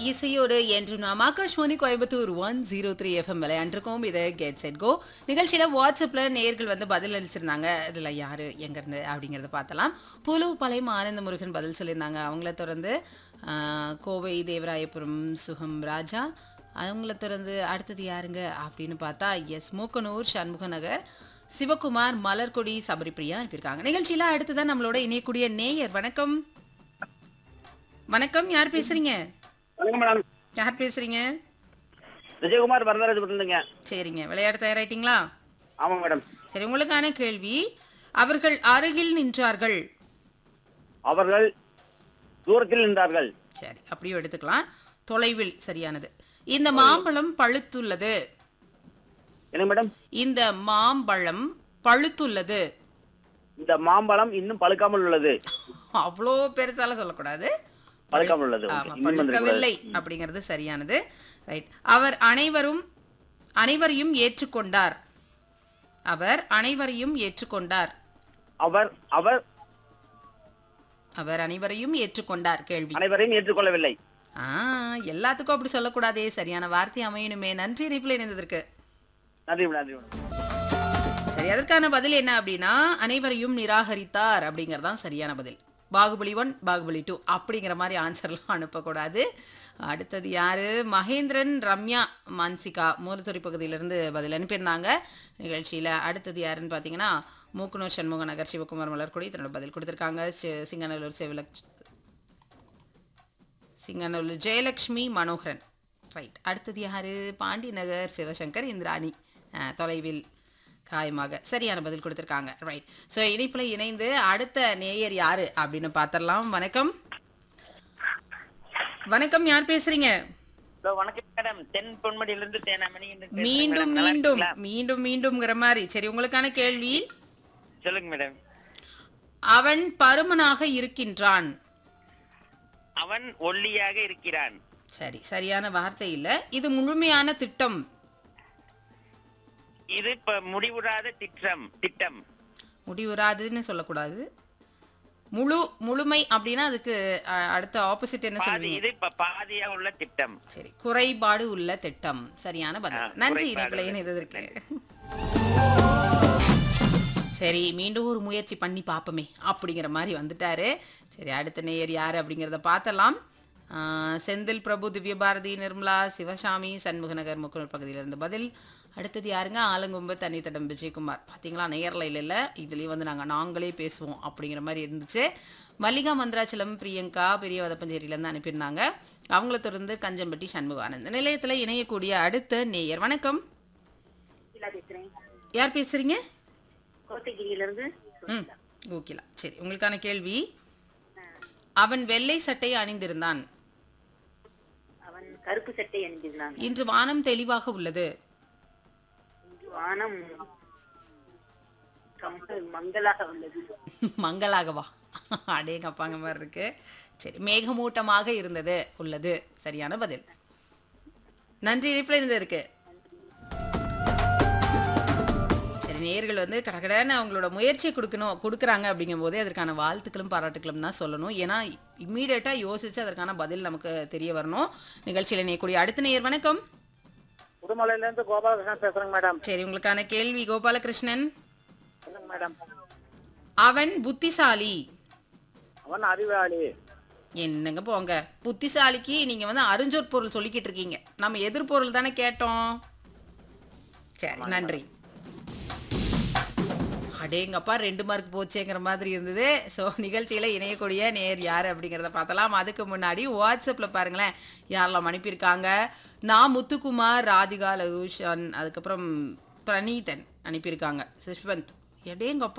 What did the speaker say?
இசையோடு என்று நாம் Akashvani Coimbatore one zero three FM விளையாண்டுருக்கோம் இது கெட் செட் கோ நிகழ்ச்சியில் வாட்ஸ்அப்பில் நேர்கள் வந்து பதில் அளிச்சிருந்தாங்க இதில் யார் எங்கேருந்து அப்படிங்கிறத பார்த்தலாம் புலு பாளையம் ஆனந்த முருகன் பதில் சொல்லியிருந்தாங்க அவங்கள தொடர்ந்து ஆ, கோவை தேவராயபுரம் சுகம் ராஜா அவங்கள தொடர்ந்து அடுத்தது யாருங்க அப்படின்னு பார்த்தா எஸ் மூக்கனூர் சண்முக நகர் சிவகுமார் மலர்கொடி சபரிப்பிரியா அனுப்பியிருக்காங்க நிகழ்ச்சியில் அடுத்ததான் நம்மளோட இணையக்கூடிய நேயர் வணக்கம் வணக்கம் யார் பேசுறீங்க வணக்கம் மேடம் யார் பேசுறீங்க விஜயகுமார் வரதராஜ் இருந்துங்க சரிங்க விளையாட தயாராயிட்டீங்களா ஆமா மேடம் சரி உங்களுக்கான கேள்வி அவர்கள் அருகில் நின்றார்கள் அவர்கள் தூரத்தில் நின்றார்கள் சரி அப்படியும் எடுத்துக்கலாம் தொலைவில் சரியானது இந்த மாம்பழம் பழுத்துள்ளது என்ன மேடம் இந்த மாம்பழம் பழுத்துள்ளது இந்த மாம்பழம் இன்னும் பழுக்காமல் உள்ளது அவ்வளோ பெருசால சொல்லக்கூடாது பழுக்காமல் உள்ளது ஆமா, Okay. இன்னும் வந்துடக்கூடாது. பழுக்கவில்லை அப்படிங்கிறது சரியானது ரைட் அவர் அனைவரும் அனைவரையும் ஏற்றுக்கொண்டார் அவர் அனைவரையும் ஏற்றுக்கொண்டார் அவர் அவர் அவர் அனைவரையும் ஏற்றுக்கொண்டார் கேள்வி அனைவரையும் ஏற்றுக்கொள்ளவில்லை ஆ எல்லாத்துக்கும் அப்படி சொல்லக்கூடாதே சரியான வார்த்தை அமையணுமே நன்றி இணைப்பில் இணைந்ததற்கு நன்றி மேடம் நன்றி மேடம் சரி அதற்கான பதில் என்ன அப்படின்னா அனைவரையும் நிராகரித்தார் அப்படிங்கிறது தான் சரியான பதில் பாகுபலி ஒன் பாகுபலி டூ அப்படிங்கிற மாதிரி ஆன்சர்லாம் அனுப்பக்கூடாது அடுத்தது யாரு மகேந்திரன் ரம்யா மான்சிகா மூலத்துறை பகுதியிலிருந்து பதில் அனுப்பியிருந்தாங்க நிகழ்ச்சியில் அடுத்தது யாருன்னு பார்த்தீங்கன்னா மூக்குனூர் சண்முக நகர் சிவகுமார் மலர்கொடி தன்னோட பதில் கொடுத்துருக்காங்க சி- சிங்கநல்லூர் சிவலக் சிங்கநல்லூர் ஜெயலக்ஷ்மி மனோகரன் ரைட் அடுத்தது யாரு பாண்டி நகர் சிவசங்கர் இந்திராணி அஹ், தொலைவில் காயமாக சரியான பதில் கொடுத்துருக்காங்க ரைட் ஸோ இணைப்பில் இணைந்து அடுத்த நேயர் யாரு அப்படின்னு பார்த்துடலாம் வணக்கம் வணக்கம் யார் பேசுறீங்க ஹலோ வணக்கம் மேடம் தென் பொன்மடியிலிருந்து தேனாமணி என்று பேசுறேன் மீண்டும் மேடம். நல்லா மீண்டும் இருக்கீங்களா? மீண்டும் மீண்டும்ங்கிற மாதிரி சரி உங்களுக்கான கேள்வி சொல்லுங்க மேடம் அவன் பருமனாக இருக்கின்றான் அவன் ஒல்லியாக இருக்கிறான் சரி சரியான வார்த்தை இல்லை இது முழுமையான திட்டம் இது இப்ப முடிவுறாத திட்டம் திட்டம் முடிவுறாதுன்னு சொல்லக்கூடாது முழு முழுமை அப்படின்னா அதுக்கு அ- அடுத்த ஆப்போசிட் என்ன பாதி சொல்லுவீங்க இது இப்ப பாதியா உள்ள திட்டம் சரி குறைபாடு உள்ள திட்டம் சரியான பதில் ஆ, நன்றி குறைபாடு இணைப்பில் உள்ள இணைந்ததற்கு சரி மீண்டும் ஒரு முயற்சி பண்ணி பார்ப்போமே அப்படிங்கிற மாதிரி வந்துட்டாரு சரி அடுத்த நேயர் யார் அப்படிங்கிறத பார்த்தலாம் ஆ, செந்தில் பிரபு திவ்யபாரதி நிர்மலா சிவசாமி சண்முகநகர் முக்குனூர் பகுதியிலிருந்து பதில் அடுத்தது யாருங்க ஆலங்கொம்பு தண்ணித்தடம் விஜயகுமார் பார்த்தீங்களா நேரில் இல்லை இதுலேயும் வந்து நாங்கள் நாங்களே பேசுவோம் அப்படிங்கிற மாதிரி இருந்துச்சு மல்லிகா மந்திராச்சலம் பிரியங்கா பெரிய வதப்பஞ்சேரியிலேருந்து அனுப்பியிருந்தாங்க அவங்கள தொடர்ந்து கஞ்சம்பட்டி சண்முகானந்த் நிலையத்தில் இணையக்கூடிய அடுத்த நேயர் வணக்கம் பேசுறேன் யார் பேசுறீங்க கோத்தகிரியில இருந்து ம் கோகிலா சரி உங்களுக்கான கேள்வி அவன் வெள்ளை சட்டை அணிந்திருந்தான் அவன் கருப்பு சட்டை அணிந்திருந்தான் இன்று வானம் தெளிவாக உள்ளது இன்று வானம் ரொம்ப மங்கலாக உள்ளது மங்களாகவா அடேங்கப்பாங்க மாதிரி இருக்கு சரி மேகமூட்டமாக இருந்தது உள்ளது சரியான பதில் நன்றி இணைப்பில் இருந்திருக்கு சரி நேயர்கள் வந்து கடகடன்னு அவங்களோட முயற்சியை கொடுக்கணும் கொடுக்குறாங்க அப்படிங்கும்போது அதற்கான வாழ்த்துக்களும் பாராட்டுக்களும் தான் சொல்லணும் ஏன்னா இம்மீடியட்டாக யோசிச்சு அதற்கான பதில் நமக்கு தெரிய வரணும் நிகழ்ச்சியில் இணையக்கூடிய அடுத்த நேயர் வணக்கம் உடுமலையில இருந்து கோபாலகிருஷ்ணன் பேசுறேங்க மேடம் சரி உங்களுக்கான கேள்வி கோபாலகிருஷ்ணன் சொல்லுங்க மேடம் அவன் புத்திசாலி அவன் அறிவாளி என்னங்க போங்க புத்திசாலிக்கு நீங்க வந்து அறிஞ்சொற் பொருள் சொல்லிக்கிட்டு இருக்கீங்க நம்ம எதிர்பொருள் தானே கேட்டோம் சரி நன்றி அடேங்கப்பா ரெண்டு மார்க் போச்சேங்கிற மாதிரி இருந்தது ஸோ நிகழ்ச்சியில் இணையக்கூடிய நேர் யார் அப்படிங்கிறத பார்த்தலாம் அதுக்கு முன்னாடி வாட்ஸ்அப்பில் பாருங்களேன் யாரெல்லாம் அனுப்பியிருக்காங்க நான் முத்துக்குமார் ராதிகா லகுஷன் அதுக்கப்புறம் பிரணீதன் அனுப்பியிருக்காங்க சிஷ்வந்த் எடேங்கப்பா